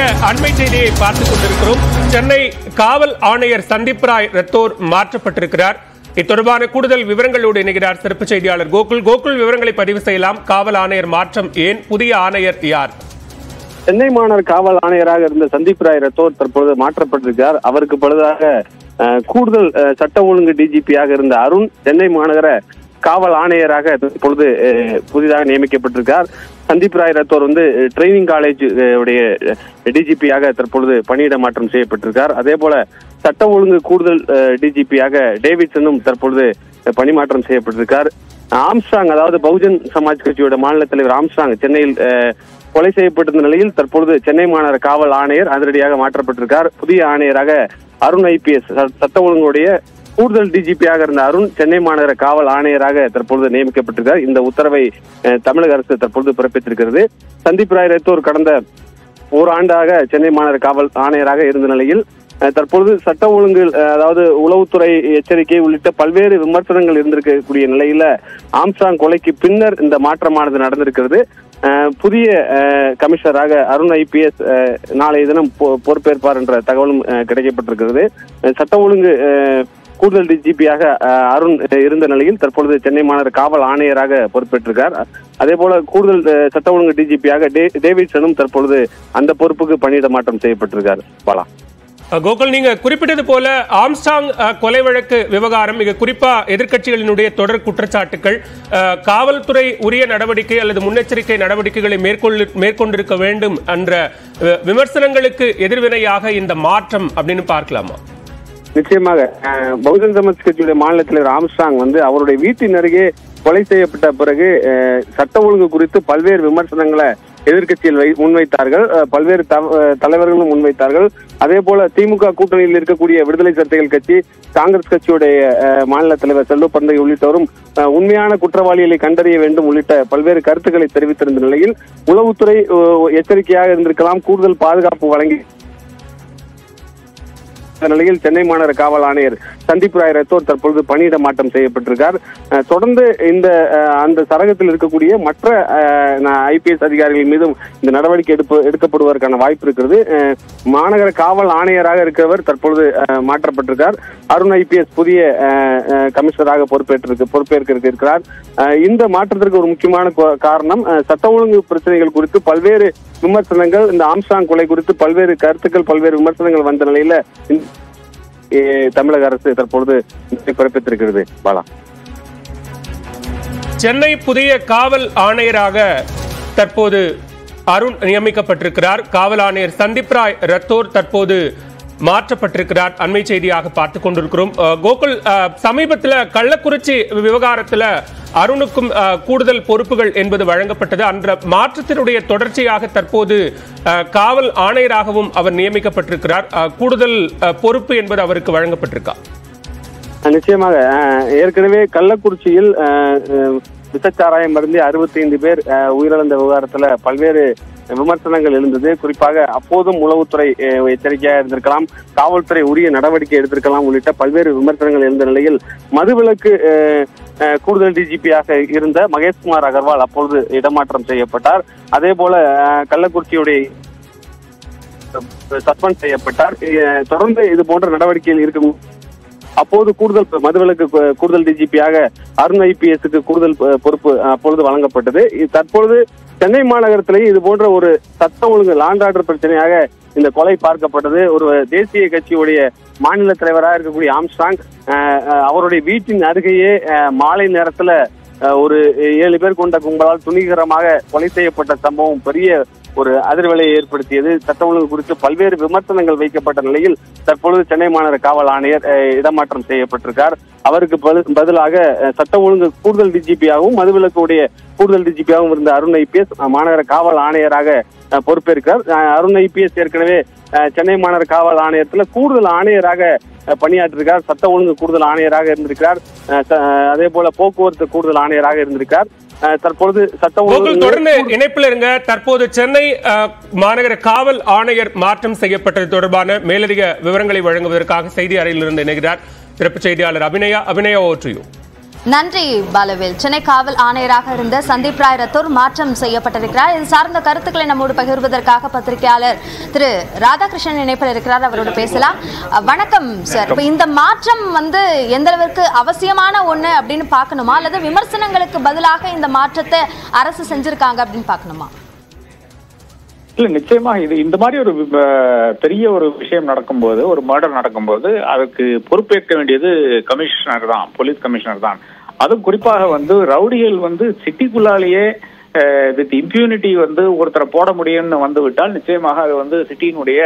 அண்மை செய்தியை பார்த்துக் கொண்டிருக்கிறோம் சென்னை காவல் ஆணையர் சந்தீப் ராய் ரத்தோர் மாற்றப்பட்டிருக்கிறார் இத்தொடர்பான கூடுதல் விவரங்களோடு இணைகிறார் சிறப்பு செய்தியாளர் கோகுல் கோகுல் விவரங்களை பதிவு செய்யலாம் காவல் ஆணையர் மாற்றம் ஏன் புதிய ஆணையர் யார் சென்னை மாநகர் காவல் ஆணையராக இருந்த சந்தீப் ராய் ரத்தோர் தற்போது மாற்றப்பட்டிருக்கிறார் அவருக்கு பழுதாக அஹ், கூடுதல் அஹ், சட்ட ஒழுங்கு டிஜிபியாக இருந்த அருண் சென்னை மாநகர காவல் ஆணையராக தற்பொழுது அஹ், புதிதாக நியமிக்கப்பட்டிருக்கார் சந்தீப் ராய் ரத்தோர் வந்து ட்ரைனிங் காலேஜ் அஹ், உடைய டிஜிபியாக தற்பொழுது பணியிட மாற்றம் செய்யப்பட்டிருக்கார் அதே போல சட்ட ஒழுங்கு கூடுதல் டிஜிபியாக டேவிட்சனும் தற்பொழுது அஹ், பணிமாற்றம் செய்யப்பட்டிருக்கார் ஆம்ஸ்டாங் அதாவது பகுஜன் சமாஜ் கட்சியோட மாநில தலைவர் ஆம்ஸ்டாங் சென்னையில் அஹ், கொலை செய்யப்பட்டிருந்த நிலையில் தற்பொழுது சென்னை மாநகர காவல் ஆணையர் அதிரடியாக மாற்றப்பட்டிருக்கார் புதிய ஆணையராக அருண் ஐபிஎஸ் சட்ட ஒழுங்குடைய கூடுதல் டிஜிபியாக இருந்த அருண் சென்னை மாநகர காவல் ஆணையராக தற்பொழுது நியமிக்கப்பட்டிருக்கார் இந்த உத்தரவை அஹ், தமிழக அரசு தற்பொழுது பிறப்பித்திருக்கிறது சந்தீப் ராய் ரத்தோர் கடந்த ஓராண்டாக சென்னை மாநகர காவல் ஆணையராக இருந்த நிலையில் அஹ், தற்பொழுது சட்ட ஒழுங்கு அஹ், அதாவது உளவுத்துறை எச்சரிக்கை உள்ளிட்ட பல்வேறு விமர்சனங்கள் இருந்திருக்கக்கூடிய நிலையில ஆம்ஸ்டாங் கொலைக்கு பின்னர் இந்த மாற்றமானது நடந்திருக்கிறது அஹ், புதிய அஹ், கமிஷனராக அருண் ஐபிஎஸ் நாளைய தினம் பொ- பொறுப்பேற்பார் என்ற தகவலும் அஹ், கிடைக்கப்பட்டிருக்கிறது அஹ், சட்ட ஒழுங்கு அஹ், கூடுதல் டிஜிபியாக அருண் அஹ், இருந்த நிலையில் தற்பொழுது சென்னை மாநகர காவல் ஆணையராக பொறுப்பேற்றிருக்கார் அதே போல கூடுதல் அஹ், சட்ட ஒழுங்கு டிஜிபியாக டே டேவிட்சனும் தற்பொழுது அந்த பொறுப்புக்கு பணியிட மாற்றம் செய்யப்பட்டிருக்கார் பாலா அஹ், கோகுல் நீங்க குறிப்பிட்டது போல ஆம்ஸ்டாங் அஹ், கொலை வழக்கு விவகாரம் மிக குறிப்பா எதிர்க்கட்சிகளினுடைய தொடர் குற்றச்சாட்டுகள் அஹ், காவல்துறை உரிய நடவடிக்கை அல்லது முன்னெச்சரிக்கை நடவடிக்கைகளை மேற்கொள்ளு மேற்கொண்டிருக்க வேண்டும் என்ற அஹ், விமர்சனங்களுக்கு எதிர்வினையாக இந்த மாற்றம் அப்படின்னு பார்க்கலாமா நிச்சயமாக அஹ், பகுஜன் சமாஜ் கட்சியுடைய மாநில தலைவர் ஆம்ஸ்டாங் வந்து அவருடைய வீட்டின் அருகே கொலை செய்யப்பட்ட பிறகு அஹ், சட்ட ஒழுங்கு குறித்து பல்வேறு விமர்சனங்களை எதிர்க்கட்சியில் வை முன்வைத்தார்கள் அஹ், பல்வேறு தவ- அஹ், தலைவர்களும் முன்வைத்தார்கள் அதே போல திமுக கூட்டணியில் இருக்கக்கூடிய விடுதலை சிறுத்தைகள் கட்சி காங்கிரஸ் கட்சியுடைய அஹ், மாநில தலைவர் செல்வ பந்தை உள்ளிட்டோரும் அஹ், உண்மையான குற்றவாளிகளை கண்டறிய வேண்டும் உள்ளிட்ட பல்வேறு கருத்துக்களை தெரிவித்திருந்த நிலையில் உளவுத்துறை அஹ், எச்சரிக்கையாக இருந்திருக்கலாம் கூடுதல் பாதுகாப்பு வழங்கி இந்த நிலையில் சென்னை மாநகர காவல் ஆணையர் சந்தீப் ராய் ரத்தோர் தற்பொழுது பணியிட மாற்றம் செய்யப்பட்டிருக்கார் அஹ், தொடர்ந்து இந்த அஹ், அந்த சரகத்தில் இருக்கக்கூடிய மற்ற ஐபிஎஸ் அதிகாரிகள் மீதும் இந்த நடவடிக்கை எடுப்பு எடுக்கப்படுவதற்கான வாய்ப்பு இருக்கிறது அஹ், மாநகர காவல் ஆணையராக இருக்கிறவர் தற்பொழுது அஹ், மாற்றப்பட்டிருக்கார் அருண் ஐபிஎஸ் புதிய அஹ், அஹ், கமிஷனராக பொறுப்பேற்றிருக்கு பொறுப்பேற்க இருக்கிறார் அஹ், இந்த மாற்றத்திற்கு ஒரு முக்கியமான கோ- காரணம் அஹ், சட்ட ஒழுங்கு பிரச்சனைகள் குறித்து பல்வேறு விமர்சனங்கள் இந்த ஆம்ஸ்டாங் கொலை குறித்து பல்வேறு கருத்துக்கள் பல்வேறு விமர்சனங்கள் வந்த நிலையில இந்த எ- தமிழக அரசு தற்பொழுது இதை பிறப்பித்திருக்கிறது பாலா சென்னை புதிய காவல் ஆணையராக தற்போது அருண் நியமிக்கப்பட்டிருக்கிறார் காவல் ஆணையர் சந்தீப் ராய் ரத்தோர் தற்போது மாற்றப்பட்டிருக்கிறார் அண்மை செய்தியாக பார்த்துக் கொண்டிருக்கிறோம் அஹ், கோகுல் அஹ், சமீபத்துல கள்ளக்குறிச்சி விவகாரத்துல அருணுக்கும் அஹ், கூடுதல் பொறுப்புகள் என்பது வழங்கப்பட்டது அந்த மாற்றத்தினுடைய தொடர்ச்சியாக தற்போது அஹ், காவல் ஆணையராகவும் அவர் நியமிக்கப்பட்டிருக்கிறார் அஹ், கூடுதல் அஹ், பொறுப்பு என்பது அவருக்கு வழங்கப்பட்டிருக்கா அஹ் நிச்சயமாக அஹ், ஏற்கனவே கள்ளக்குறிச்சியில் அஹ், அஹ், விஷச்சாராயம் மருந்தி அறுபத்தைந்து பேர் அஹ், உயிரிழந்த விவகாரத்துல பல்வேறு விமர்சனங்கள் எழுந்தது குறிப்பாக அப்போதும் உளவுத்துறை அஹ், எச்சரிக்கையாக இருந்திருக்கலாம் காவல்துறை உரிய நடவடிக்கை எடுத்திருக்கலாம் உள்ளிட்ட பல்வேறு விமர்சனங்கள் எழுந்த நிலையில் மதுவிலக்கு அஹ், அஹ், கூடுதல் டிஜிபியாக இருந்த மகேஷ்குமார் அகர்வால் அப்பொழுது இடமாற்றம் செய்யப்பட்டார் அதே போல அஹ், கள்ளக்குறிச்சியுடைய சஸ்பெண்ட் செய்யப்பட்டார் அஹ், தொடர்ந்து இது போன்ற நடவடிக்கைகள் இருக்கும் அப்போது கூடுதல் மதுவிலக்கு கு- கூடுதல் டிஜிபியாக அருண் ஐபிஎஸ்க்கு கூடுதல் பொ- பொறுப்பு அஹ், அப்பொழுது வழங்கப்பட்டது இது தற்பொழுது சென்னை மாநகரத்திலேயே இது போன்ற ஒரு சட்ட ஒழுங்கு லாண்ட் ஆர்டர் பிரச்சனையாக இந்த கொலை பார்க்கப்பட்டது ஒரு தேசிய கட்சியுடைய மாநில தலைவராக இருக்கக்கூடிய ஆம்ஸ்டாங் அஹ், அஹ், அவருடைய வீட்டின் அருகேயே அஹ், மாலை நேரத்துல அஹ், ஒரு ஏழு பேர் கொண்ட கும்பலால் துணிகரமாக கொலை செய்யப்பட்ட சம்பவம் பெரிய ஒரு அதிர்வலையை ஏற்படுத்தியது சட்ட ஒழுங்கு குறித்து பல்வேறு விமர்சனங்கள் வைக்கப்பட்ட நிலையில் தற்பொழுது சென்னை மாநகர காவல் ஆணையர் அஹ், இடமாற்றம் செய்யப்பட்டிருக்கார் அவருக்கு பல- பதிலாக அஹ், சட்ட ஒழுங்கு கூடுதல் டிஜிபியாகவும் மதுவிலக்குடைய கூடுதல் டிஜிபியாகவும் இருந்த அருண் ஐபிஎஸ் மாநகர காவல் ஆணையராக அஹ், பொறுப்பேற்கிறார் அஹ், அருண் ஐபிஎஸ் ஏற்கனவே அஹ், சென்னை மாநகர காவல் ஆணையத்துல கூடுதல் ஆணையராக அஹ், பணியாற்றிருக்கார் சட்ட ஒழுங்கு கூடுதல் ஆணையராக இருந்திருக்கிறார் அஹ், ச- அஹ், அதே போல போக்குவரத்து கூடுதல் ஆணையராக இருந்திருக்கார் அஹ், தற்பொழுது சட்ட கோகுல் ஒழுங்கு தொடர்ந்து இணைப்பில் இருங்க தற்போது சென்னை அஹ், மாநகர காவல் ஆணையர் மாற்றம் செய்யப்பட்டது தொடர்பான மேலதிக விவரங்களை வழங்குவதற்காக செய்தி அறையிலிருந்து இணைகிறார் சிறப்பு செய்தியாளர் அபிநயா அபிநயா ஓற்றுயூ நன்றி பாலவேல் சென்னை காவல் ஆணையராக இருந்த சந்தீப் ராய் ரத்தோர் மாற்றம் செய்யப்பட்டிருக்கிறார் இது சார்ந்த கருத்துக்களை நம்மோடு பகிர்வதற்காக பத்திரிகையாளர் திரு ராதாகிருஷ்ணன் இணைப்பில் இருக்கிறார் அவரோட பேசலாம் அஹ், வணக்கம் சார் இப்போ இந்த மாற்றம் வந்து எந்த அளவிற்கு அவசியமான ஒண்ணு அப்படின்னு பார்க்கணுமா அல்லது விமர்சனங்களுக்கு பதிலாக இந்த மாற்றத்தை அரசு செஞ்சிருக்காங்க அப்படின்னு பார்க்கணுமா இல்ல நிச்சயமா இது இந்த மாதிரி ஒரு அஹ், பெரிய ஒரு விஷயம் நடக்கும்போது ஒரு மர்டர் நடக்கும்போது அதுக்கு பொறுப்பேற்க வேண்டியது கமிஷனர் தான் போலீஸ் கமிஷனர் தான் அதுவும் குறிப்பாக வந்து ரவுடிகள் வந்து சிட்டிக்குள்ளாலேயே வித் இம்ப்யூனிட்டி வந்து ஒருத்தரை போட முடியும்னு வந்து விட்டால் நிச்சயமாக அது வந்து சிட்டியினுடைய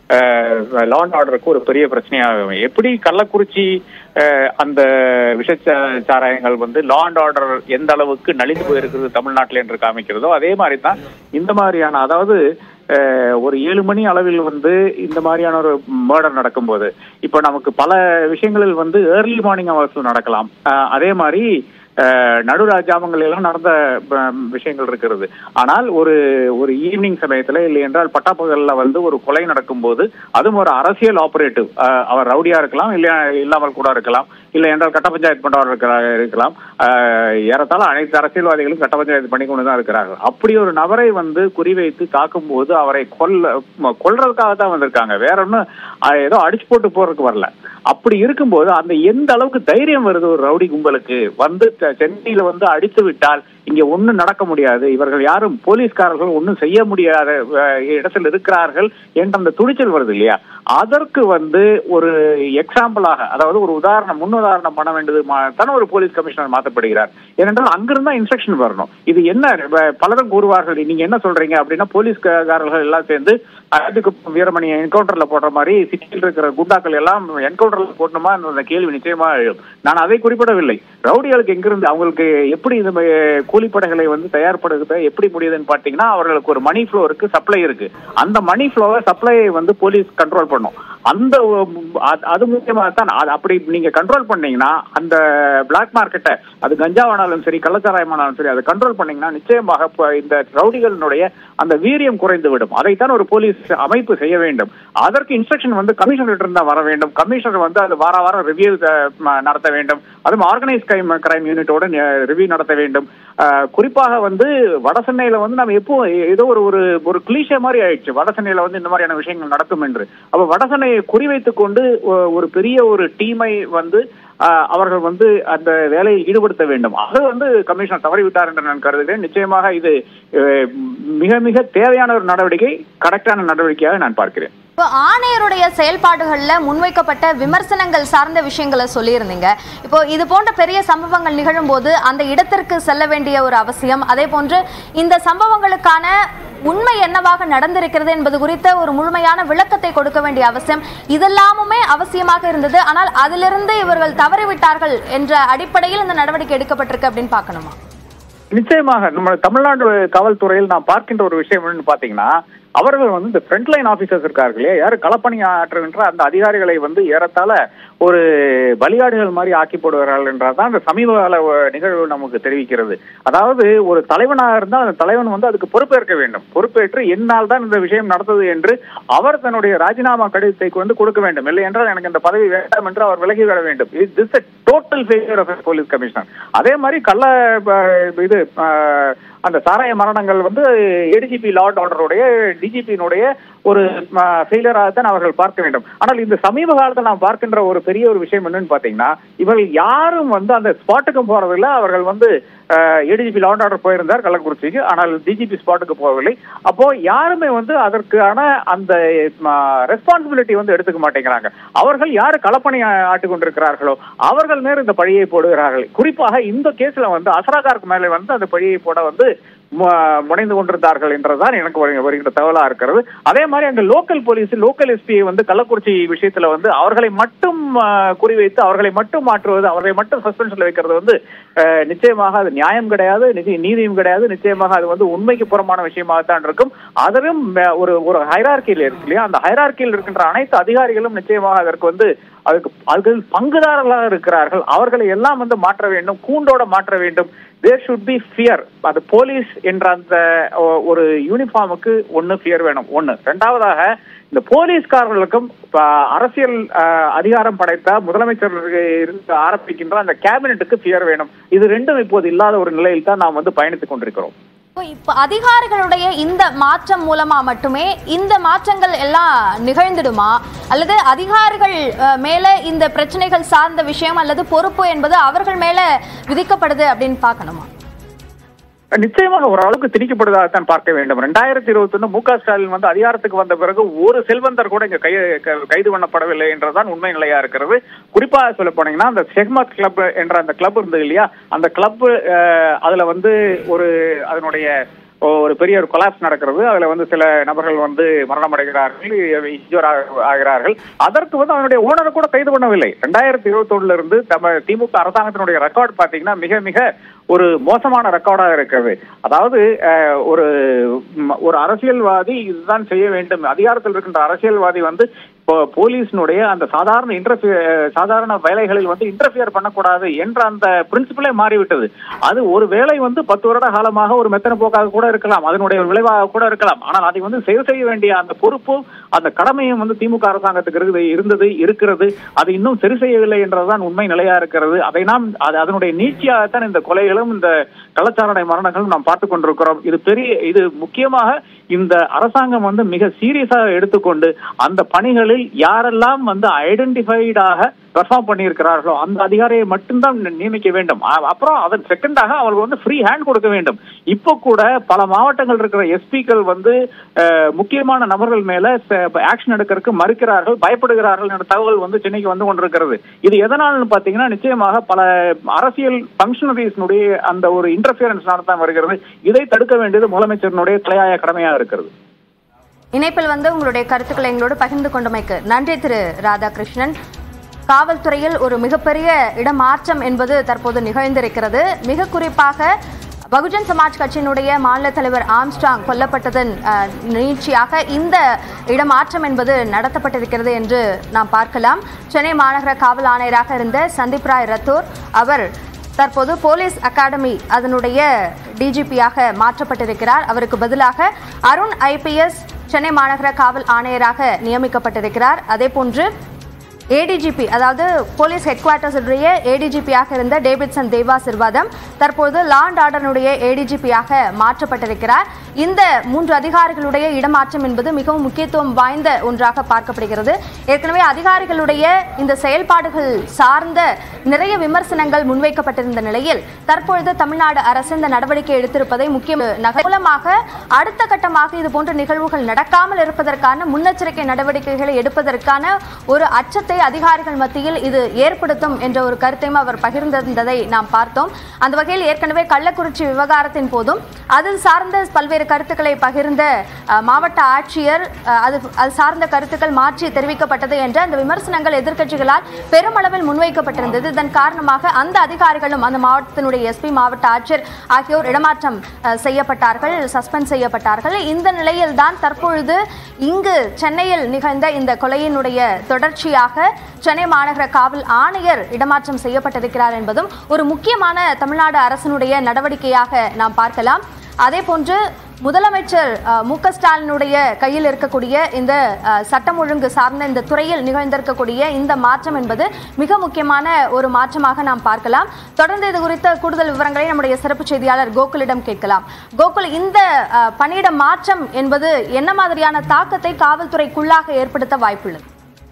லா அண்ட் ஆர்டருக்கு ஒரு பெரிய பிரச்சனையாகும் எப்படி கள்ளக்குறிச்சி அஹ், அந்த விஷ சாராயங்கள் வந்து லா அண்ட் ஆர்டர் எந்த அளவுக்கு நலிந்து போயிருக்கிறது தமிழ்நாட்டில் என்று காமிக்கிறதோ அதே மாதிரி தான் இந்த மாதிரியான அதாவது அஹ், ஒரு ஏழு மணி அளவில் வந்து இந்த மாதிரியான ஒரு மர்டர் நடக்கும்போது இப்போ நமக்கு பல விஷயங்களில் வந்து ஏர்லி மார்னிங் ஹவர்ஸ் நடக்கலாம் அஹ், அதே மாதிரி அஹ், நடுராஜாமங்கள் எல்லாம் நடந்த அஹ், விஷயங்கள் இருக்கிறது ஆனால் ஒரு ஒரு ஈவினிங் சமயத்துல இல்லை என்றால் பட்டாப்பகல்ல வந்து ஒரு கொலை நடக்கும்போது அதுவும் ஒரு அரசியல் ஆபரேட்டிவ் அவர் ரவுடியா இருக்கலாம் இல்ல இல்லாமல் கூட இருக்கலாம் இல்லை என்றால் கட்ட பஞ்சாயத்து பண்றவர் இருக்கிறா- இருக்கலாம் அஹ், ஏறத்தாழ அனைத்து அரசியல்வாதிகளும் கட்ட பஞ்சாயத்து பண்ணி கொண்டு தான் இருக்கிறார்கள் அப்படி ஒரு நபரை வந்து குறிவைத்து தாக்கும்போது அவரை கொல்ல ம- கொல்றதுக்காக தான் வந்திருக்காங்க வேற ஒன்றும் ஏதோ அடிச்சு போட்டு போறதுக்கு வரல அப்படி இருக்கும்போது அந்த எந்த அளவுக்கு தைரியம் வருது ஒரு ரவுடி கும்பலுக்கு வந்து செ- சென்னையில வந்து அடித்து விட்டால் இங்க ஒண்ணும் நடக்க முடியாது இவர்கள் யாரும் போலீஸ்காரர்கள் ஒண்ணும் செய்ய முடியாத அஹ், இடத்தில் இருக்கிறார்கள் என்ற அந்த துணிச்சல் வருது இல்லையா அதற்கு வந்து ஒரு எக்ஸாம்பிளாக அதாவது ஒரு உதாரணம் முன்னுதாரணம் பண்ண வேண்டியது மா- தானே ஒரு போலீஸ் கமிஷனர் மாற்றப்படுகிறார் ஏனென்றால் அங்கிருந்தா இன்ஸ்ட்ரக்ஷன் வரணும் இது என்ன இப்ப பலரும் கூறுவார்கள் நீங்க என்ன சொல்றீங்க அப்படின்னா போலீஸ்காரர்கள் எல்லாம் சேர்ந்து அதுக்கு வீரமணி என்கவுண்டர்ல போடுற மாதிரி சிட்டியில் இருக்கிற குண்டாக்கள் எல்லாம் என்கவுண்டர்ல போடணுமா அந்த கேள்வி நிச்சயமா எழும் நான் அதை குறிப்பிடவில்லை ரவுடிகளுக்கு எங்கிருந்து அவங்களுக்கு எப்படி இந்த மா- கூலிப்படைகளை வந்து தயார்படுத்த எப்படி முடியுதுன்னு பாத்தீங்கன்னா அவர்களுக்கு ஒரு மணி ஃப்ளோ இருக்கு சப்ளை இருக்கு அந்த மணி ஃப்ளோவை சப்ளையை வந்து போலீஸ் கண்ட்ரோல் பண்ணும் அந்த ஒ- அது- அது முக்கியமாக தான் அது அப்படி நீங்க கண்ட்ரோல் பண்ணீங்கன்னா அந்த பிளாக் மார்க்கெட்டை அது கஞ்சாவானாலும் சரி கள்ளச்சாராயமானாலும் சரி அதை கண்ட்ரோல் பண்ணீங்கன்னா நிச்சயமாக இப்ப இந்த ரவுடிகளினுடைய அந்த வீரியம் குறைந்து விடும் அதைத்தான் ஒரு போலீஸ் அமைப்பு செய்ய வேண்டும் அதற்கு இன்ஸ்ட்ரக்ஷன் வந்து கமிஷனர் இருந்தா வர வேண்டும் கமிஷனர் வந்து அது வார வாரம் ரிவ்யூ நடத்த வேண்டும் அதுவும் ஆர்கனைஸ் கிரைம் கிரைம் யூனிட்டோட ரிவ்யூ நடத்த வேண்டும் அஹ், குறிப்பாக வந்து வட சென்னையில வந்து நம்ம எப்போ ஏதோ ஒரு ஒரு ஒரு கிளீஷே மாதிரி ஆயிடுச்சு வட சென்னையில வந்து இந்த மாதிரியான விஷயங்கள் நடக்கும் என்று அப்ப வட சென்னையை குறிவைத்துக் கொண்டு ஒ- ஒரு பெரிய ஒரு டீமை வந்து அஹ், அவர்கள் வந்து அந்த வேலையில் ஈடுபடுத்த வேண்டும் அது வந்து கமிஷனர் தவறிவிட்டார் என்று நான் கருதுகிறேன் நிச்சயமாக இது அஹ், மிக மிக தேவையான ஒரு நடவடிக்கை கரெக்டான நடவடிக்கையாக நான் பார்க்கிறேன் இப்போ ஆணையருடைய செயல்பாடுகள்ல முன்வைக்கப்பட்ட விமர்சனங்கள் சார்ந்த விஷயங்களை சொல்லியிருந்தீங்க இப்போ இது போன்ற பெரிய சம்பவங்கள் நிகழும்போது அந்த இடத்திற்கு செல்ல வேண்டிய ஒரு அவசியம் அதே போன்று இந்த சம்பவங்களுக்கான உண்மை என்னவாக நடந்திருக்கிறது என்பது குறித்த ஒரு முழுமையான விளக்கத்தை கொடுக்க வேண்டிய அவசியம் இதெல்லாமுமே அவசியமாக இருந்தது ஆனால் அதிலிருந்து இவர்கள் தவறிவிட்டார்கள் என்ற அடிப்படையில் இந்த நடவடிக்கை எடுக்கப்பட்டிருக்கு அப்படின்னு பார்க்கணுமா நிச்சயமாக நம்ம தமிழ்நாடு காவல்துறையில் நாம் பார்க்கின்ற ஒரு விஷயம் என்னன்னு பாத்தீங்கன்னா அவர்கள் வந்து இந்த ஃப்ரண்ட் லைன் ஆபீசர்ஸ் இருக்கார்கள் இல்லையா யாரு களப்பணி ஆற்றுகின்ற அந்த அதிகாரிகளை வந்து ஏறத்தாழ ஒரு பலியாடுகள் மாதிரி ஆக்கி போடுகிறார்கள் என்றாதான் அந்த சமீப கால அஹ், நிகழ்வு நமக்கு தெரிவிக்கிறது அதாவது ஒரு தலைவனாக இருந்தால் அந்த தலைவன் வந்து அதுக்கு பொறுப்பேற்க வேண்டும் பொறுப்பேற்று என்னால் தான் இந்த விஷயம் நடந்தது என்று அவர் தன்னுடைய ராஜினாமா கடிதத்தை வந்து கொடுக்க வேண்டும் இல்லை என்றால் எனக்கு இந்த பதவி வேண்டாம் என்று அவர் விலகி வர வேண்டும் this total failure of police commissioner அதே மாதிரி கள்ள அஹ், இது அஹ், அந்த சாராய மரணங்கள் வந்து ஏடிஜிபி லார்ட் ஆர்டருடைய டிஜிபியினுடைய ஒரு ஃபெயிலியராக தான் அவர்கள் பார்க்க வேண்டும் ஆனால் இந்த சமீப காலத்தில் நாம் பார்க்கின்ற ஒரு பெரிய ஒரு விஷயம் என்னன்னு பாத்தீங்கன்னா இவர்கள் யாரும் வந்து அந்த ஸ்பாட்டுக்கு போறதில்லை அவர்கள் வந்து ஏடிஜிபி லார்ட் ஆர்டர் போயிருந்தார் கள்ளக்குறிச்சிக்கு ஆனால் டிஜிபி ஸ்பாட்டுக்கு போகவில்லை அப்போ யாருமே வந்து அதற்கான அந்த ரெஸ்பான்சிபிலிட்டி வந்து எடுத்துக்க மாட்டேங்கிறாங்க அவர்கள் யாரு களப்பணி ஆட்டு கொண்டிருக்கிறார்களோ அவர்கள் மேல இந்த பழியை போடுகிறார்கள் குறிப்பாக இந்த கேஸ்ல வந்து அசராகாருக்கு மேலே வந்து அந்த பழியை போட வந்து மு- முனைந்து கொண்டிருந்தார்கள் என்றுதான் எனக்கு வருக- வருகின்ற தகவலா இருக்கிறது அதே மாதிரி அங்க லோக்கல் போலீஸ் லோக்கல் எஸ்பி வந்து கள்ளக்குறிச்சி விஷயத்துல வந்து அவர்களை மட்டும் ஆ, குறிவைத்து அவர்களை மட்டும் மாற்றுவது அவர்களை மட்டும் சஸ்பென்ஷன்ல வைக்கிறது வந்து அஹ், நிச்சயமாக அது நியாயம் கிடையாது நிச்சய- நீதியும் கிடையாது நிச்சயமாக அது வந்து உண்மைக்கு புறமான விஷயமாகத்தான் இருக்கும் அதிலும் மே- ஒரு ஒரு ஹைரார்கியில் இருக்கு இல்லையா அந்த ஹைரார்கியில் இருக்கின்ற அனைத்து அதிகாரிகளும் நிச்சயமாக அதற்கு வந்து அதுக்கு அதில் பங்குதாரர்களாக இருக்கிறார்கள் அவர்களை எல்லாம் வந்து மாற்ற வேண்டும் கூண்டோட மாற்ற வேண்டும் தேர் ஷுட் பி ஃபியர் அது போலீஸ் என்ற அந்த ஒ- ஒரு யூனிஃபார்முக்கு ஒன்னு ஃபியர் வேணும் ஒன்னு ரெண்டாவதாக இந்த போலீஸ்காரர்களுக்கும் இப்ப அரசியல் அஹ், அதிகாரம் படைத்த முதலமைச்சர் இருந்து ஆரம்பிக்கின்ற அந்த கேபினெட்டுக்கு ஃபியர் வேணும் இது ரெண்டும் இப்போது இல்லாத ஒரு நிலையில் தான் நாம் வந்து பயணித்துக் கொண்டிருக்கிறோம் இப்போ இப்ப அதிகாரிகளுடைய இந்த மாற்றம் மூலமா மட்டுமே இந்த மாற்றங்கள் எல்லாம் நிகழ்ந்துடுமா அல்லது அதிகாரிகள் அஹ், மேல இந்த பிரச்சனைகள் சார்ந்த விஷயம் அல்லது பொறுப்பு என்பது அவர்கள் மேல விதிக்கப்படுது அப்படின்னு பார்க்கணுமா நிச்சயமாக ஓரளவுக்கு திணிக்கப்படுவதாகத்தான் பார்க்க வேண்டும் ரெண்டாயிரத்தி இருபத்தி ஒண்ணு மு க ஸ்டாலின் வந்து அதிகாரத்துக்கு வந்த பிறகு ஒரு செல்வந்தர் கூட இங்க கை க- கைது பண்ணப்படவில்லை என்றுதான் உண்மை நிலையா இருக்கிறது குறிப்பாக சொல்ல போனீங்கன்னா அந்த செஹ்மத் கிளப் என்ற அந்த கிளப் இருந்தது இல்லையா அந்த கிளப் அதுல வந்து ஒரு அதனுடைய ஒரு பெரிய ஒரு கொலாப்ஸ் நடக்கிறது அதுல வந்து சில நபர்கள் வந்து மரணம் அடைகிறார்கள் இன்ஜூர் ஆகிறார்கள் அதற்கு வந்து அவனுடைய ஓனரை கூட கைது பண்ணவில்லை ரெண்டாயிரத்தி இருபத்தி இருந்து தமிழ் திமுக அரசாங்கத்தினுடைய ரெக்கார்ட் பாத்தீங்கன்னா மிக மிக ஒரு மோசமான ரெக்கார்டாக இருக்கிறது அதாவது அஹ், ஒரு ம், ஒரு அரசியல்வாதி இதுதான் செய்ய வேண்டும் அதிகாரத்தில் இருக்கின்ற அரசியல்வாதி வந்து இப்போ போலீஸினுடைய அந்த சாதாரண இன்டர்ஃபியர் சாதாரண வேலைகளில் வந்து இன்டர்ஃபியர் பண்ணக்கூடாது என்ற அந்த பிரின்சிபலே மாறிவிட்டது அது ஒரு வேலை வந்து பத்து வருட காலமாக ஒரு மெத்தன போக்காக கூட இருக்கலாம் அதனுடைய ஒரு விளைவாக கூட இருக்கலாம் ஆனால் அதை வந்து சரி செய்ய வேண்டிய அந்த பொறுப்பும் அந்த கடமையும் வந்து திமுக அரசாங்கத்துக்கு இருக்குது இருந்தது இருக்கிறது அது இன்னும் சரி செய்யவில்லை என்றதுதான் உண்மை நிலையா இருக்கிறது அதை நாம் அது அதனுடைய நீட்சியாகத்தான் இந்த கொலைகளும் இந்த கள்ளச்சாரணை மரணங்களும் நாம் பார்த்து கொண்டிருக்கிறோம் இது பெரிய இது முக்கியமாக இந்த அரசாங்கம் வந்து மிக சீரியஸாக எடுத்துக்கொண்டு அந்த பணிகளில் யாரெல்லாம் வந்து ஐடென்டிஃபைடாக பெர்ஃபார்ம் பண்ணியிருக்கிறார்களோ அந்த அதிகாரியை மட்டும்தான் நி- நியமிக்க வேண்டும் அ- அப்புறம் அதன் செகண்டாக அவங்களுக்கு வந்து ஃப்ரீ ஹேண்ட் கொடுக்க வேண்டும் இப்போ கூட பல மாவட்டங்கள் இருக்கிற எஸ்பிக்கள் வந்து அஹ், முக்கியமான நபர்கள் மேல ஆக்ஷன் எடுக்கிறதுக்கு மறுக்கிறார்கள் பயப்படுகிறார்கள் என்ற தகவல் வந்து சென்னைக்கு வந்து கொண்டிருக்கிறது இது எதனால்னு பாத்தீங்கன்னா நிச்சயமாக பல அரசியல் பங்கனரிஸ்னுடைய அந்த ஒரு இன்டர்ஃபியரன்ஸ் தான் வருகிறது இதை தடுக்க வேண்டியது முதலமைச்சரினுடைய தலையாய கடமையாக இருக்கிறது இணைப்பில் வந்து உங்களுடைய கருத்துக்களை எங்களோடு பகிர்ந்து கொண்டமைக்கு நன்றி திரு ராதாகிருஷ்ணன் காவல்துறையில் ஒரு மிகப்பெரிய இடமாற்றம் என்பது தற்போது நிகழ்ந்திருக்கிறது மிக குறிப்பாக பகுஜன் சமாஜ் கட்சியினுடைய மாநில தலைவர் ஆம்ஸ்ட்ராங் கொல்லப்பட்டதன் அஹ், நீட்சியாக இந்த இடமாற்றம் என்பது நடத்தப்பட்டிருக்கிறது என்று நாம் பார்க்கலாம் சென்னை மாநகர காவல் ஆணையராக இருந்த சந்தீப் ராய் ரத்தோர் அவர் தற்போது போலீஸ் அகாடமி அதனுடைய டிஜிபியாக மாற்றப்பட்டிருக்கிறார் அவருக்கு பதிலாக அருண் ஐபிஎஸ் சென்னை மாநகர காவல் ஆணையராக நியமிக்கப்பட்டிருக்கிறார் அதேபோன்று ஏடிஜிபி அதாவது போலீஸ் ஹெட் குவார்ட்டர்ஸுடைய ஏடிஜிபியாக இருந்த டேவிட்சன் தேவா சிர்வாதம் தற்போது லா அண்ட் ஆர்டருடைய ஏடிஜிபியாக மாற்றப்பட்டிருக்கிறார் இந்த மூன்று அதிகாரிகளுடைய இடமாற்றம் என்பது மிகவும் முக்கியத்துவம் வாய்ந்த ஒன்றாக பார்க்கப்படுகிறது ஏற்கனவே அதிகாரிகளுடைய இந்த செயல்பாடுகள் சார்ந்த நிறைய விமர்சனங்கள் முன்வைக்கப்பட்டிருந்த நிலையில் தற்பொழுது தமிழ்நாடு அரசு இந்த நடவடிக்கை எடுத்திருப்பதை முக்கிய நகர் மூலமாக அடுத்த கட்டமாக இது போன்ற நிகழ்வுகள் நடக்காமல் இருப்பதற்கான முன்னெச்சரிக்கை நடவடிக்கைகளை எடுப்பதற்கான ஒரு அச்சத்தை அதிகாரிகள் மத்தியில் இது ஏற்படுத்தும் என்ற ஒரு கருத்தையும் அவர் பகிர்ந்திருந்ததை நாம் பார்த்தோம் அந்த வகையில் ஏற்கனவே கள்ளக்குறிச்சி விவகாரத்தின் போதும் அது சார்ந்த பல்வேறு கருத்துக்களை பகிர்ந்த அஹ், மாவட்ட ஆட்சியர் அஹ், அது அது சார்ந்த கருத்துக்கள் மாற்றி தெரிவிக்கப்பட்டது என்ற அந்த விமர்சனங்கள் எதிர்க்கட்சிகளால் பெருமளவில் முன்வைக்கப்பட்டிருந்தது இதன் காரணமாக அந்த அதிகாரிகளும் அந்த மாவட்டத்தினுடைய எஸ்பி மாவட்ட ஆட்சியர் ஆகியோர் இடமாற்றம் அஹ், செய்யப்பட்டார்கள் சஸ்பெண்ட் செய்யப்பட்டார்கள் இந்த நிலையில் தான் தற்பொழுது இங்கு சென்னையில் நிகழ்ந்த இந்த கொலையினுடைய தொடர்ச்சியாக சென்னை மாநகர காவல் ஆணையர் இடமாற்றம் செய்யப்பட்டிருக்கிறார் என்பதும் ஒரு முக்கியமான தமிழ்நாடு அரசினுடைய நடவடிக்கையாக நாம் பார்க்கலாம் அதே போன்று முதலமைச்சர் அஹ், மு க ஸ்டாலினுடைய கையில் இருக்கக்கூடிய இந்த அஹ், சட்டம் ஒழுங்கு சார்ந்த இந்த துறையில் நிகழ்ந்திருக்கக்கூடிய இந்த மாற்றம் என்பது மிக முக்கியமான ஒரு மாற்றமாக நாம் பார்க்கலாம் தொடர்ந்து இது குறித்த கூடுதல் விவரங்களை நம்முடைய சிறப்பு செய்தியாளர் கோகுலிடம் கேட்கலாம் கோகுல் இந்த அஹ், பணியிட மாற்றம் என்பது என்ன மாதிரியான தாக்கத்தை காவல்துறைக்குள்ளாக ஏற்படுத்த வாய்ப்புள்ளது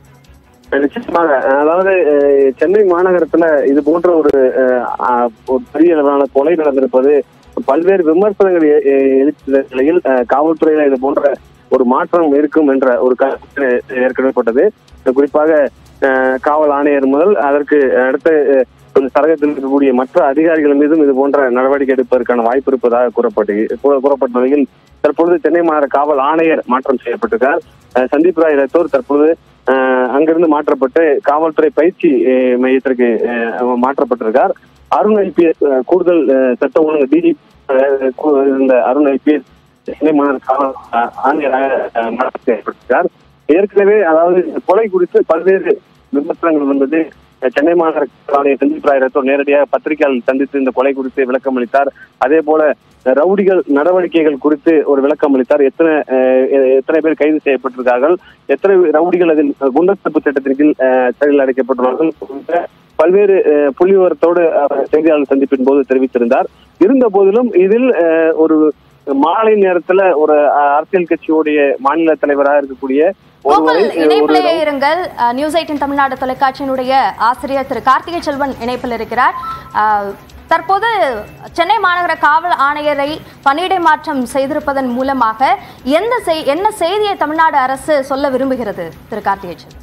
நிச்சயமாக அதாவது அஹ், சென்னை மாநகரத்துல இது போன்ற ஒரு அஹ், அஹ், ஒரு பெரிய அளவிலான கொலை நடந்திருப்பது பல்வேறு விமர்சனங்கள் எ- எ- எழுப்பிய நிலையில் அஹ், காவல்துறையில இது போன்ற ஒரு மாற்றம் இருக்கும் என்ற ஒரு கருத்து ஏற்கனவே பட்டது குறிப்பாக அஹ், காவல் ஆணையர் முதல் அதற்கு அடுத்த அஹ், இந்த சரகத்தில் இருக்கக்கூடிய மற்ற அதிகாரிகள் மீதும் இது போன்ற நடவடிக்கை எடுப்பதற்கான வாய்ப்பு இருப்பதாக கூறப்பட்டு கூற- கூறப்பட்ட நிலையில் தற்பொழுது சென்னை மாநகர காவல் ஆணையர் மாற்றம் செய்யப்பட்டிருக்கார் அஹ், சந்தீப் ராய் ரத்தோர் தற்பொழுது அஹ், அங்கிருந்து மாற்றப்பட்டு காவல்துறை பயிற்சி அஹ், மையத்திற்கு அஹ், மாற்றப்பட்டிருக்கார் அருண் ஐபிஎஸ் கூடுதல் அஹ், சட்ட ஒழுங்கு டிஜி இருந்த அருண் ஐபிஎஸ் சென்னை மாநகர காவல் அஹ், ஆணையராக அஹ், மாற்றம் செய்யப்பட்டிருக்கார் ஏற்கனவே அதாவது இந்த கொலை குறித்து பல்வேறு விமர்சனங்கள் வந்தது அஹ், சென்னை மாநகர காவல் ஆணையர் சந்தீப் ராய் ரத்தோர் நேரடியாக பத்திரிகையாளர் சந்தித்து இந்த கொலை குறித்து விளக்கம் அளித்தார் அதே போல அஹ், ரவுடிகள் நடவடிக்கைகள் குறித்து ஒரு விளக்கம் அளித்தார் எத்தனை அஹ், எ- எத்தனை பேர் கைது செய்யப்பட்டிருக்கார்கள் எத்தனை ரவுடிகள் அதில் குண்டர் தடுப்பு சட்டத்தின் கீழ் அஹ், சிறையில் அடைக்கப்பட்டுள்ளார்கள் உள்ளிட்ட பல்வேறு அஹ், புள்ளிவிவரத்தோடு அவர் செய்தியாளர் சந்திப்பின் போது தெரிவித்திருந்தார் இருந்த போதிலும் இதில் அஹ், ஒரு மாலை நேரத்துல ஒரு அஹ், அரசியல் கட்சியுடைய மாநில தலைவராக இருக்கக்கூடிய கோகுல் ஒருவரை அஹ், ஒரு இணைப்பிலேயே இருங்கள் அஹ், நியூஸ் எயிட்டின் தமிழ்நாடு தொலைக்காட்சியினுடைய ஆசிரியர் திரு கார்த்திகை செல்வன் இணைப்பில் இருக்கிறார் அஹ், தற்போது சென்னை மாநகர காவல் ஆணையரை பணியிடை மாற்றம் செய்திருப்பதன் மூலமாக எந்த செய்- என்ன செய்தியை தமிழ்நாடு அரசு சொல்ல விரும்புகிறது திரு கார்த்திகை செல்வன்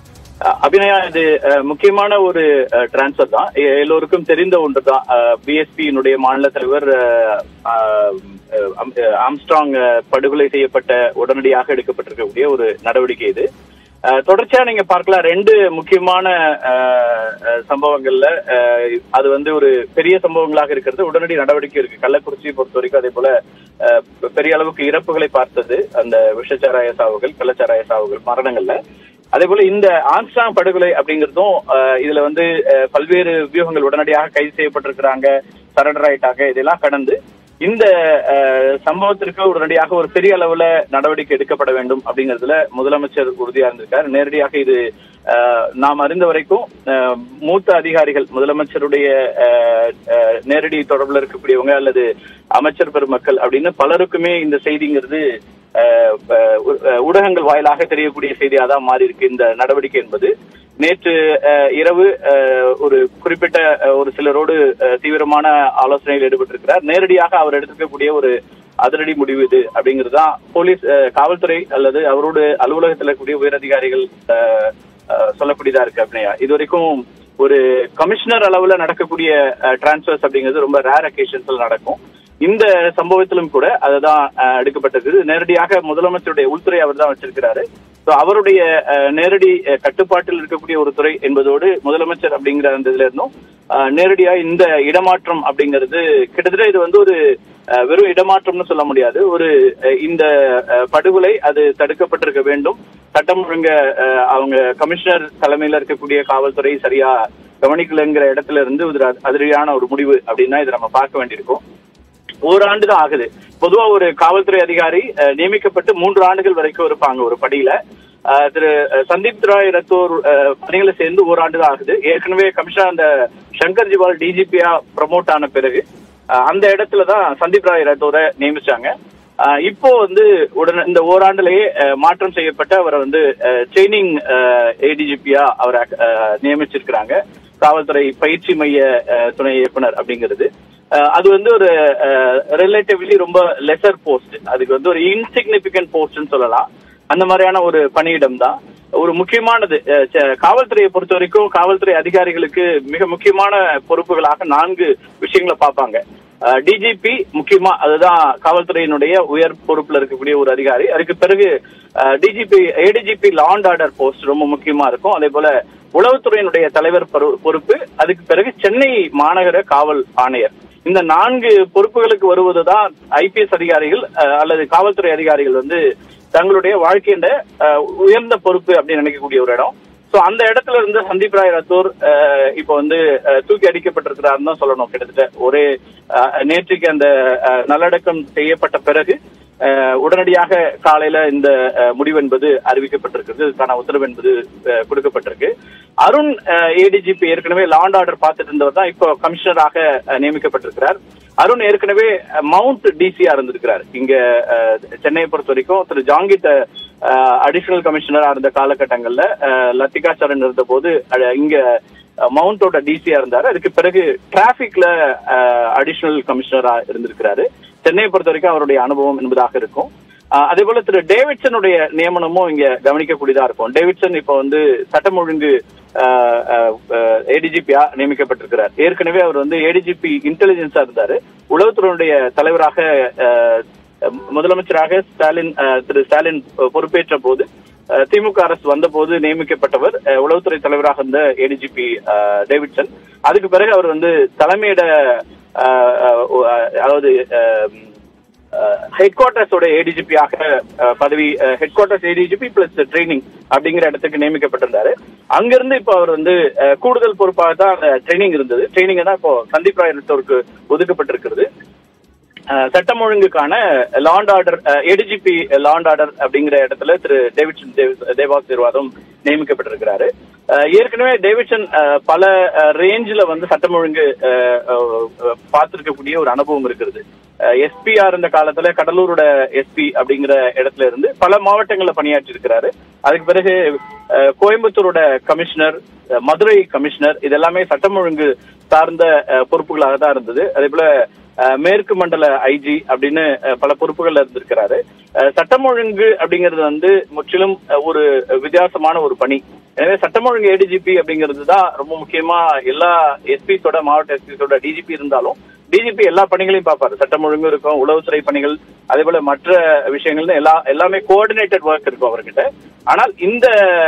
அஹ் அபிநயா இது அஹ், முக்கியமான ஒரு டிரான்ஸ்பர் தான் எ- எல்லோருக்கும் தெரிந்த ஒன்று தான் பிஎஸ்பியினுடைய மாநில தலைவர் அஹ், அஹ், அம்- அஹ், ஆம்ஸ்ட்ராங் அஹ், படுகொலை செய்யப்பட்ட உடனடியாக எடுக்கப்பட்டிருக்கக்கூடிய ஒரு நடவடிக்கை இது அஹ், தொடர்ச்சியா நீங்க பார்க்கலாம் ரெண்டு முக்கியமான அஹ், அஹ், சம்பவங்கள்ல அஹ், அது வந்து ஒரு பெரிய சம்பவங்களாக இருக்கிறது உடனடி நடவடிக்கை இருக்கு கள்ளக்குறிச்சியை பொறுத்த வரைக்கும் அதே போல அஹ், பெரிய அளவுக்கு இறப்புகளை பார்த்தது அந்த விஷச்சாராய சாவுகள் கள்ளச்சாராய சாவுகள் மரணங்கள்ல அதே போல இந்த ஆம்ஸ்டாங் படுகொலை அப்படிங்கிறதும் அஹ், இதுல வந்து அஹ், பல்வேறு வியூகங்கள் உடனடியாக கைது செய்யப்பட்டிருக்கிறாங்க சரண்டர் ஆயிட்டாங்க இதெல்லாம் கடந்து இந்த அஹ், சம்பவத்திற்கு உடனடியாக ஒரு பெரிய அளவுல நடவடிக்கை எடுக்கப்பட வேண்டும் அப்படிங்கிறதுல முதலமைச்சர் உறுதியா இருந்திருக்கார் நேரடியாக இது அஹ், நாம் அறிந்த வரைக்கும் அஹ், மூத்த அதிகாரிகள் முதலமைச்சருடைய அஹ், அஹ், நேரடி தொடர்புல இருக்கக்கூடியவங்க அல்லது அமைச்சர் பெருமக்கள் அப்படின்னு பலருக்குமே இந்த செய்திங்கிறது அஹ், அஹ், ஊ- அஹ், ஊடகங்கள் வாயிலாக தெரியக்கூடிய செய்தியா தான் மாறி இருக்கு இந்த நடவடிக்கை என்பது நேற்று அஹ், இரவு அஹ், ஒரு குறிப்பிட்ட அஹ், ஒரு சிலரோடு அஹ், தீவிரமான ஆலோசனையில் ஈடுபட்டிருக்கிறார் நேரடியாக அவர் எடுத்திருக்கக்கூடிய ஒரு அதிரடி முடிவு இது அப்படிங்கிறது தான் போலீஸ் அஹ், காவல்துறை அல்லது அவரோடு அலுவலகத்தில் இருக்கக்கூடிய உயரதிகாரிகள் அஹ், அஹ், சொல்லக்கூடியதா இருக்கு அப்படின்னா இது வரைக்கும் ஒரு கமிஷனர் அளவுல நடக்கக்கூடிய டிரான்ஸ்பர்ஸ் அப்படிங்கிறது ரொம்ப ரேர் அக்கேஷன்ஸ்ல நடக்கும் இந்த சம்பவத்திலும் கூட அதுதான் அஹ், எடுக்கப்பட்டிருக்கு நேரடியாக முதலமைச்சருடைய உள்துறை அவர் தான் வச்சிருக்கிறாரு So, அவருடைய அஹ், நேரடி அஹ், கட்டுப்பாட்டில் இருக்கக்கூடிய ஒரு துறை என்பதோடு முதலமைச்சர் அப்படிங்கிற அந்த இதுல இருந்தும் அஹ், நேரடியா இந்த இடமாற்றம் அப்படிங்கிறது கிட்டத்தட்ட இது வந்து ஒரு அஹ், வெறும் இடமாற்றம்னு சொல்ல முடியாது ஒரு அஹ், இந்த அஹ், படுகொலை அது தடுக்கப்பட்டிருக்க வேண்டும் சட்டம் ஒழுங்க அஹ், அவங்க கமிஷனர் தலைமையில இருக்கக்கூடிய காவல்துறை சரியா கவனிக்கலைங்கிற இடத்துல இருந்து ஒரு அதி- அதிரடியான ஒரு முடிவு அப்படின்னா இதை நம்ம பார்க்க வேண்டியிருக்கும் ஓராண்டு தான் ஆகுது பொதுவா ஒரு காவல்துறை அதிகாரி அஹ், நியமிக்கப்பட்டு மூன்று ஆண்டுகள் வரைக்கும் இருப்பாங்க ஒரு படியில அஹ், திரு அஹ், சந்தீப் ராய் ரத்தோர் அஹ், பணிகளை சேர்ந்து ஓராண்டு தான் ஆகுது ஏற்கனவே கமிஷனர் அந்த சங்கர் ஜிவால் டிஜிபியா ப்ரமோட் ஆன பிறகு அஹ், அந்த இடத்துல தான் சந்தீப் ராய் ரத்தோரை நியமிச்சாங்க அஹ், இப்போ வந்து உடனே இந்த ஓராண்டுலயே அஹ், மாற்றம் செய்யப்பட்டு அவரை வந்து ட்ரைனிங் ஏடிஜிபியா அவரை அஹ், நியமிச்சிருக்கிறாங்க காவல்துறை பயிற்சி மைய அஹ், துணை இயக்குனர் அப்படிங்கிறது அஹ், அது வந்து ஒரு ரிலேட்டிவ்லி ரொம்ப லெசர் போஸ்ட் அதுக்கு வந்து ஒரு இன்சிக்னிபிகன்ட் போஸ்ட்னு சொல்லலாம் அந்த மாதிரியான ஒரு பணியிடம் தான் ஒரு முக்கியமானது அஹ், ச- காவல்துறையை பொறுத்த வரைக்கும் காவல்துறை அதிகாரிகளுக்கு மிக முக்கியமான பொறுப்புகளாக நான்கு விஷயங்களை பார்ப்பாங்க டிஜிபி முக்கியமா அதுதான் காவல்துறையினுடைய உயர் பொறுப்புல இருக்கக்கூடிய ஒரு அதிகாரி அதுக்கு பிறகு DGP ADGP law and order post ரொம்ப முக்கியமா இருக்கும் அதே போல உளவுத்துறையினுடைய தலைவர் பொறு- பொறுப்பு அதுக்கு பிறகு சென்னை மாநகர காவல் ஆணையர் இந்த நான்கு பொறுப்புகளுக்கு வருவதுதான் ஐபிஎஸ் அதிகாரிகள் அஹ், அல்லது காவல்துறை அதிகாரிகள் வந்து தங்களுடைய வாழ்க்கையின் அஹ், உயர்ந்த பொறுப்பு அப்படின்னு நினைக்கக்கூடிய ஒரு இடம் சோ அந்த இடத்துல இருந்து சந்தீப் ராய் ரத்தோர் அஹ், இப்போ வந்து அஹ், தூக்கி அடிக்கப்பட்டிருக்கிறாருன்னு தான் சொல்லணும் கிட்டத்தட்ட ஒரே அஹ், நேற்றுக்கு அந்த அஹ், நல்லடக்கம் செய்யப்பட்ட பிறகு அஹ், உடனடியாக காலையில இந்த அஹ், முடிவு என்பது அறிவிக்கப்பட்டிருக்கிறது இதுக்கான உத்தரவு என்பது அஹ், கொடுக்கப்பட்டிருக்கு அருண் ஏடிஜிபி ஏற்கனவே லாண்ட் ஆர்டர் பார்த்துட்டு இருந்தவர் தான் இப்போ கமிஷனராக அஹ், நியமிக்கப்பட்டிருக்கிறார் அருண் ஏற்கனவே அஹ், மவுண்ட் டிசியா இருந்திருக்கிறார் இங்க அஹ், சென்னையை பொறுத்த வரைக்கும் திரு ஜாங்கித் அடிஷனல் கமிஷனரா இருந்த காலகட்டங்கள்ல அஹ், லத்திகா சரண் இருந்த போது இங்க அஹ், மவுண்டோட டிசியா இருந்தாரு அதுக்கு பிறகு டிராபிக்ல அடிஷனல் கமிஷனரா இருந்திருக்கிறாரு சென்னையை பொறுத்த வரைக்கும் அவருடைய அனுபவம் என்பதாக இருக்கும் அஹ், அதே போல திரு டேவிட்சனுடைய நியமனமும் இங்க கவனிக்கக்கூடியதா இருக்கும் டேவிட்சன் இப்ப வந்து சட்டம் ஒழுங்கு ஏடிஜிபியா நியமிக்கப்பட்டிருக்கிறார் ஏற்கனவே அவர் வந்து ஏடிஜிபி இன்டெலிஜென்ஸா இருந்தாரு உளவுத்துறையினுடைய தலைவராக அஹ், முதலமைச்சராக ஸ்டாலின் அஹ், திரு ஸ்டாலின் பொறுப்பேற்ற போது அஹ், திமுக அரசு வந்தபோது நியமிக்கப்பட்டவர் அஹ், உளவுத்துறை தலைவராக இருந்த ஏடிஜிபி டேவிட்சன் அதுக்கு பிறகு அவர் வந்து தலைமையிட அஹ், அஹ், அதாவது அஹ், ஹெட் குவார்டர்ஸோட ஏடிஜிபியாக பதவி headquarters ADGP plus training அப்படிங்கிற இடத்துக்கு நியமிக்கப்பட்டிருந்தாரு அங்கிருந்து இப்போ அவர் வந்து அஹ், கூடுதல் பொறுப்பாக தான் ட்ரைனிங் இருந்தது ட்ரைனிங் தான் இப்போ சந்தீப் ராய் ரத்தோருக்கு ஒதுக்கப்பட்டிருக்கிறது அஹ், சட்டம் ஒழுங்குக்கான law and order ADGP law and order அப்படிங்கிற இடத்துல திரு டேவிட்சன் தேவ்- தேவாஸ் நிர்வாகம் நியமிக்கப்பட்டிருக்கிறாரு அஹ், ஏற்கனவே டேவிட்சன் அஹ், பல ரேஞ்சில் வந்து சட்டம் ஒழுங்கு அஹ், அஹ், பார்த்திருக்கக்கூடிய ஒரு அனுபவம் இருக்கிறது எஸ்பியா இருந்த காலத்துல கடலூரோட எஸ்பி அப்படிங்கிற இடத்துல இருந்து பல மாவட்டங்கள்ல பணியாற்றி இருக்கிறாரு அதுக்கு பிறகு அஹ், கோயம்புத்தூரோட கமிஷனர் அஹ், மதுரை கமிஷனர் இதெல்லாமே சட்டம் ஒழுங்கு சார்ந்த அஹ், பொறுப்புகளாக தான் இருந்தது அதே போல அஹ், மேற்கு மண்டல ஐஜி அப்படின்னு அஹ், பல பொறுப்புகள்ல இருந்திருக்கிறாரு அஹ், சட்டம் ஒழுங்கு அப்படிங்கிறது வந்து முற்றிலும் அஹ், ஒரு வித்தியாசமான ஒரு பணி எனவே சட்டம் ஒழுங்கு ஏடிஜிபி அப்படிங்கிறது தான் ரொம்ப முக்கியமா எல்லா எஸ்பிஸோட மாவட்ட எஸ்பிஸோட டிஜிபி இருந்தாலும் டிஜிபி எல்லா பணிகளையும் பார்ப்பாரு சட்டம் ஒழுங்கு இருக்கும் உளவுத்துறை பணிகள் அதே போல மற்ற விஷயங்கள்னு எல்லா எல்லாமே கோஆர்டினேட்டட் ஒர்க் இருக்கும் அவர்கிட்ட ஆனால் இந்த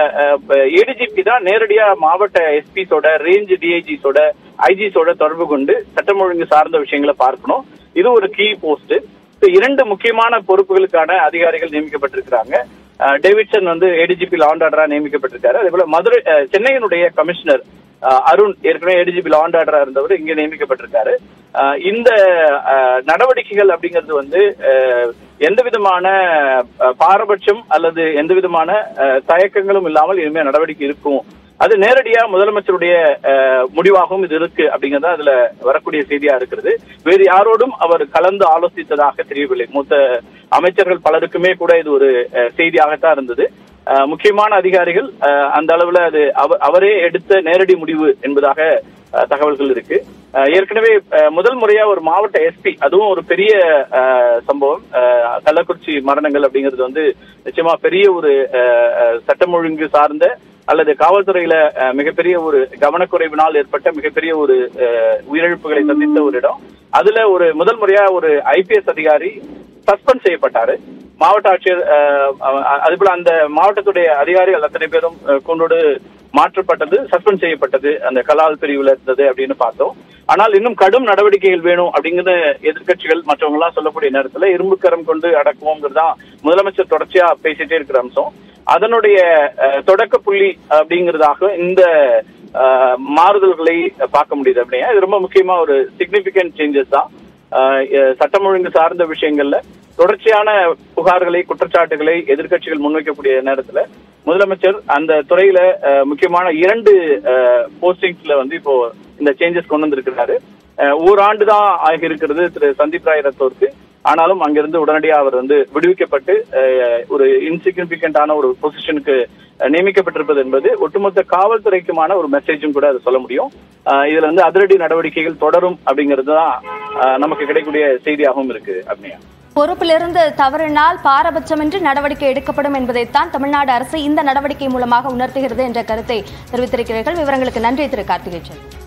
ஏடிஜிபி தான் நேரடியா மாவட்ட எஸ்பிஸோட ரேஞ்ச் டிஐஜிஸோட ஐஜிஸோட தொடர்பு கொண்டு சட்டம் ஒழுங்கு சார்ந்த விஷயங்களை பார்க்கணும் இது ஒரு கீ போஸ்ட் இரண்டு முக்கியமான பொறுப்புகளுக்கான அதிகாரிகள் நியமிக்கப்பட்டிருக்கிறாங்க அஹ், டேவிட்சன் வந்து ஏடிஜிபி லாண்ட் ஆர்டரா நியமிக்கப்பட்டிருக்காரு அதே போல மதுரை அஹ், சென்னையினுடைய கமிஷனர் அஹ், அருண் ஏற்கனவே ஏடிஜிபி லாண்ட் ஆர்டரா இருந்தவர் இங்கே நியமிக்கப்பட்டிருக்காரு அஹ், இந்த அஹ், நடவடிக்கைகள் அப்படிங்கிறது வந்து அஹ், எந்த விதமான அஹ், பாரபட்சம் அல்லது எந்த விதமான அஹ், தயக்கங்களும் இல்லாமல் இனிமே நடவடிக்கை இருக்கும் அது நேரடியா முதலமைச்சருடைய அஹ், முடிவாகவும் இது இருக்கு அப்படிங்கறது அதுல வரக்கூடிய செய்தியா இருக்கிறது வேறு யாரோடும் அவர் கலந்து ஆலோசித்ததாக தெரியவில்லை மூத்த அமைச்சர்கள் பலருக்குமே கூட இது ஒரு அஹ், செய்தியாகத்தான் இருந்தது அஹ், முக்கியமான அதிகாரிகள் அஹ், அந்த அளவுல அது அவ- அவரே எடுத்த நேரடி முடிவு என்பதாக அஹ், தகவல்கள் இருக்கு அஹ், ஏற்கனவே அஹ், முதல் முறையா ஒரு மாவட்ட எஸ்பி அதுவும் ஒரு பெரிய அஹ், சம்பவம் அஹ், கள்ளக்குறிச்சி மரணங்கள் அப்படிங்கிறது வந்து நிச்சயமா பெரிய ஒரு அஹ், அஹ், சட்டம் ஒழுங்கு சார்ந்த அல்லது காவல்துறையில அஹ், மிகப்பெரிய ஒரு கவனக்குறைவினால் ஏற்பட்ட மிகப்பெரிய ஒரு அஹ், உயிரிழப்புகளை சந்தித்த ஒரு இடம் அதுல ஒரு முதல் முறையா ஒரு ஐபிஎஸ் அதிகாரி சஸ்பெண்ட் செய்யப்பட்டாரு மாவட்ட ஆட்சியர் அஹ், அஹ், அதுபோல அந்த மாவட்டத்துடைய அதிகாரிகள் அத்தனை பேரும் அஹ், கொண்டோடு மாற்றப்பட்டது சஸ்பெண்ட் செய்யப்பட்டது அந்த கலால் பிரிவுல இருந்தது அப்படின்னு பார்த்தோம் ஆனால் இன்னும் கடும் நடவடிக்கைகள் வேணும் அப்படிங்கிற எதிர்க்கட்சிகள் மற்றவங்க எல்லாம் சொல்லக்கூடிய நேரத்துல இரும்புக்கரம் கொண்டு அடக்குவோங்கிறதான் முதலமைச்சர் தொடர்ச்சியா பேசிட்டே இருக்கிற அம்சம் அதனுடைய அஹ், தொடக்க புள்ளி அப்படிங்கிறதாக இந்த அஹ், மாறுதல்களை பார்க்க முடியுது அப்படின்னா இது ரொம்ப முக்கியமா ஒரு சிக்னிபிகன்ட் சேஞ்சஸ் தான் அஹ், அஹ், சட்டம் ஒழுங்கு சார்ந்த விஷயங்கள்ல தொடர்ச்சியான புகார்களை குற்றச்சாட்டுகளை எதிர்க்கட்சிகள் முன்வைக்கக்கூடிய நேரத்துல முதலமைச்சர் அந்த துறையில அஹ், முக்கியமான இரண்டு போஸ்டிங்ஸ்ல வந்து இப்போ இந்த சேஞ்சஸ் கொண்டு வந்திருக்கிறாரு அஹ், ஓராண்டு தான் ஆகி இருக்கிறது திரு சந்தீப் ராய் ரத்தோருக்கு ஆனாலும் அங்கிருந்து உடனடியாக அவர் வந்து விடுவிக்கப்பட்டு அஹ், ஒரு இன்சிக்னிபிகண்டான ஒரு பொசிஷனுக்கு நியமிக்கப்பட்டிருப்பது என்பது ஒட்டுமொத்த காவல்துறைக்குமான ஒரு மெசேஜும் கூட அதை சொல்ல முடியும் அஹ், இதுல வந்து அதிரடி நடவடிக்கைகள் தொடரும் அப்படிங்கிறது தான் அஹ், நமக்கு கிடைக்கக்கூடிய செய்தியாகவும் இருக்கு அப்னியா பொறுப்பிலிருந்து தவறினால் பாரபட்சமின்றி நடவடிக்கை எடுக்கப்படும் என்பதைத்தான் தமிழ்நாடு அரசு இந்த நடவடிக்கை மூலமாக உணர்த்துகிறது என்ற கருத்தை தெரிவித்திருக்கிறீர்கள் விவரங்களுக்கு நன்றி திரு கார்த்திகேயன்